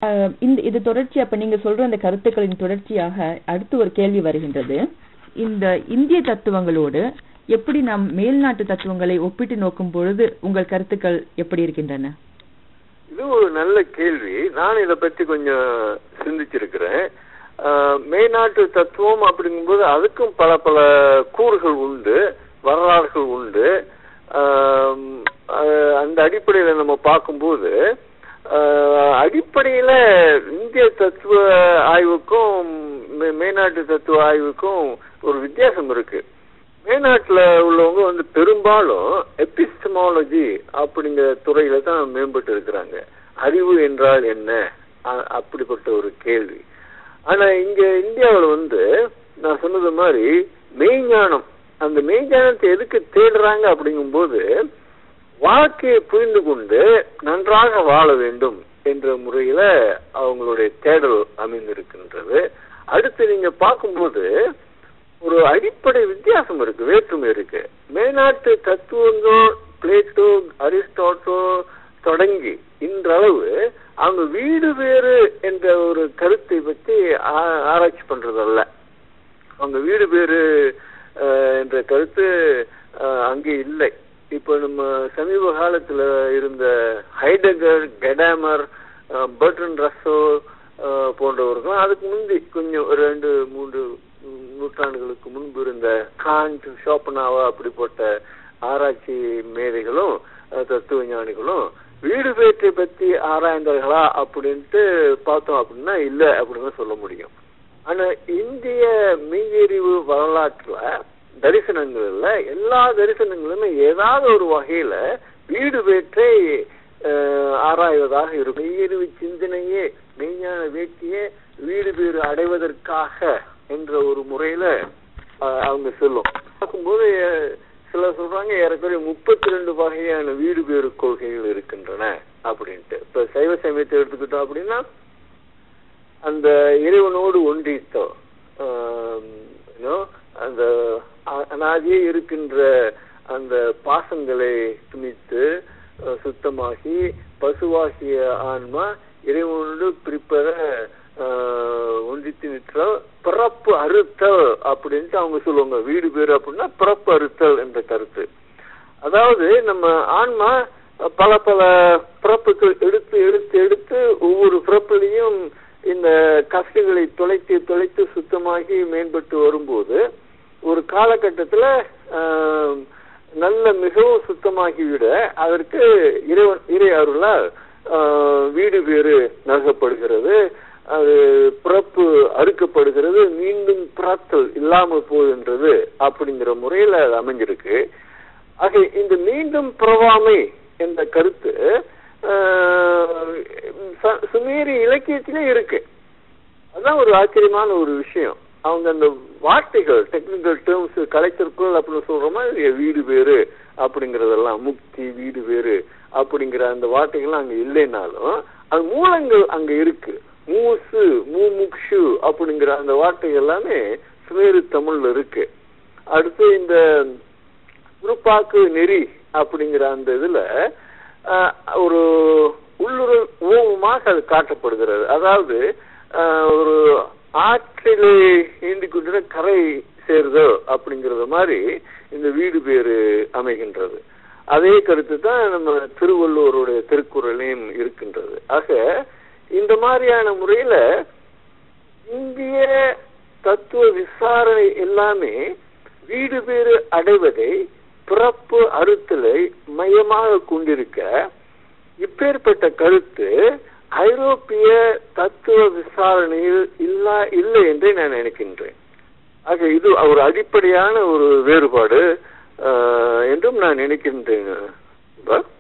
அஹ், இந்த இது தொடர்ச்சி அப்ப நீங்க சொல்ற அந்த கருத்துக்களின் தொடர்ச்சியாக அடுத்து ஒரு கேள்வி வருகின்றது இந்த இந்திய தத்துவங்களோடு எப்படி நாம் மேல்நாட்டு தத்துவங்களை ஒப்பிட்டு நோக்கும் பொழுது உங்கள் கருத்துக்கள் எப்படி இருக்கின்றன இது ஒரு நல்ல கேள்வி நான் இதை பத்தி கொஞ்சம் சிந்திச்சிருக்கிறேன் ஆஹ், மேநாட்டு தத்துவம் அப்படிங்கும்போது அதுக்கும் பல பல கூறுகள் உண்டு வரலாறுகள் உண்டு ஆம், ஆஹ், அந்த அடிப்படையில நம்ம பார்க்கும்போது ஆஹ், அடிப்படையில இந்திய தத்துவ ஆய்வுக்கும் மே- மேநாட்டு தத்துவ ஆய்வுக்கும் ஒரு வித்தியாசம் இருக்கு மேநாட்டுல உள்ளவங்க வந்து பெரும்பாலும் எபிஸ்டமாலஜி அப்படிங்கிற துறையில தான் மேம்பட்டு இருக்கிறாங்க அறிவு என்றால் என்ன அ- அப்படிப்பட்ட ஒரு கேள்வி ஆனா இங்க இந்தியாவுல வந்து நான் சொன்னது மாதிரி மெய்ஞானம் அந்த மெய்ஞானத்தை எதுக்கு தேடுறாங்க அப்படிங்கும்போது வாழ்க்கையை புரிந்து கொண்டு நன்றாக வாழ வேண்டும் என்ற முறையில அவங்களுடைய தேடல் அமைந்திருக்கின்றது அடுத்து நீங்க பார்க்கும்போது ஒரு அடிப்படை வித்தியாசம் இருக்கு வேற்றுமை இருக்கு மேநாட்டு தத்துவங்கள் பிளேட்டோ அரிஸ்டாட்டோ தொடங்கி இன்றளவு அவங்க வீடு வேறு என்ற ஒரு கருத்தை பற்றி ஆ- ஆராய்ச்சி பண்றதல்ல அவங்க வீடு பேரு அஹ், என்ற கருத்து அஹ், அங்கே இல்லை இப்போ நம்ம சமீப காலத்துல இருந்த ஹைடகர் கெடாமர் பர்டன் ரசோ அஹ், போன்றவர்கள் அதுக்கு முந்தி கொஞ்சம் ஒரு ரெண்டு மூன்று நூற்றாண்டுகளுக்கு முன்பு இருந்த காண்ட் ஷோப்பனாவா அப்படிப்பட்ட ஆராய்ச்சி மேதைகளும் அஹ், தத்துவ ஞானிகளும் வீடு பேற்றை பத்தி ஆராய்ந்தார்களா அப்படின்ட்டு பார்த்தோம் அப்படின்னா இல்ல அப்படின்னு சொல்ல முடியும் ஆனா இந்திய மெய்யறிவு வரலாற்றுல தரிசனங்கள்ல எல்லா தரிசனங்களுமே ஏதாவது ஒரு வகையில வீடு பேற்றை அஹ், ஆராய்வதாக இருக்கும் மெய்யறிவு சிந்தனையே மெய்ஞான வேட்கையே வீடு பேறு அடைவதற்காக என்ற ஒரு முறையில அஹ், அவங்க சொல்லும் பார்க்கும்போது அஹ், சிலர் சொல்றாங்க ஏறக்குறைய முப்பத்தி ரெண்டு வகையான வீடு பேறு கொள்கைகள் இருக்கின்றன அப்படின்ட்டு இப்ப சைவ சமயத்தை எடுத்துக்கிட்டோம் அப்படின்னா அந்த இறைவனோடு ஒன்றித்தோ ஆம், you know, அந்த அ- அனாதியே இருக்கின்ற அந்த பாசங்களை துணித்து அஹ், சுத்தமாகி பசுவாகிய ஆன்மா இறைவனோடு பிரிப்பத ஆஹ், ஒன்றித்து நிற்றல் பிறப்பு அறுத்தல் அப்படின்ட்டு அவங்க சொல்லுவாங்க வீடு பேரு அப்படின்னா பிறப்பு அறுத்தல் என்ற கருத்து அதாவது நம்ம ஆன்மா பல பல பிறப்புகள் எடுத்து எடுத்து எடுத்து ஒவ்வொரு பிறப்புலையும் இந்த கஷ்டங்களை தொலைத்து தொலைத்து சுத்தமாகி மேம்பட்டு வரும்போது ஒரு காலகட்டத்துல ஆம், நல்ல மிகவும் சுத்தமாகிவிட அதற்கு இறைவன் இறை அருளால் ஆஹ், வீடு பேறு நல்கப்படுகிறது அது பிறப்பு அறுக்கப்படுகிறது மீண்டும் பிறத்தல் இல்லாமல் போகின்றது அப்படிங்கிற முறையில அது அமைஞ்சிருக்கு ஆக இந்த மீண்டும் பிறவாமை என்ற கருத்து ஆஹ், ச- சுமேரி இலக்கியத்திலே இருக்கு அதான் ஒரு ஆச்சரியமான ஒரு விஷயம் அவங்க அந்த வார்த்தைகள் டெக்னிக்கல் டேர்ம்ஸ் கலைச்சொற்கள் அப்படின்னு சொல்ற மாதிரி வீடு பேரு அப்படிங்கறதெல்லாம் முக்தி வீடு பேரு அப்படிங்கிற அந்த வார்த்தைகள் அங்க இல்லைனாலும் அது மூலங்கள் அங்க இருக்கு மூசு மூமுக்ஷு அப்படிங்கிற அந்த வார்த்தைகள் எல்லாமே சுமேரு தமிழ்ல இருக்கு அடுத்து இந்த துருப்பாக்கு நெறி அப்படிங்கிற அந்த இதுல ஆஹ், ஒரு உள்ளுறல் ஓமமாக அது காட்டப்படுகிறது அதாவது ஆஹ், ஒரு ஆற்றிலே நீண்டு கொண்டிருந்த கரை சேருதல் அப்படிங்கறது மாதிரி இந்த வீடு பேரு அமைகின்றது அதே கருத்து தான் நம்ம திருவள்ளுவருடைய திருக்குறளையும் இருக்கின்றது ஆக இந்த மாதிரியான முறையில இந்திய தத்துவ விசாரணை எல்லாமே வீடு பேறு அடைவதை பிறப்பு அறுத்தலை மையமாக கொண்டிருக்க இப்பேற்பட்ட கருத்து ஐரோப்பிய தத்துவ விசாரணையில் இல்லா இல்லை என்றே நான் நினைக்கின்றேன் ஆக இது ஒரு அடிப்படையான ஒரு வேறுபாடு ஆஹ், என்றும் நான் நினைக்கின்றேன்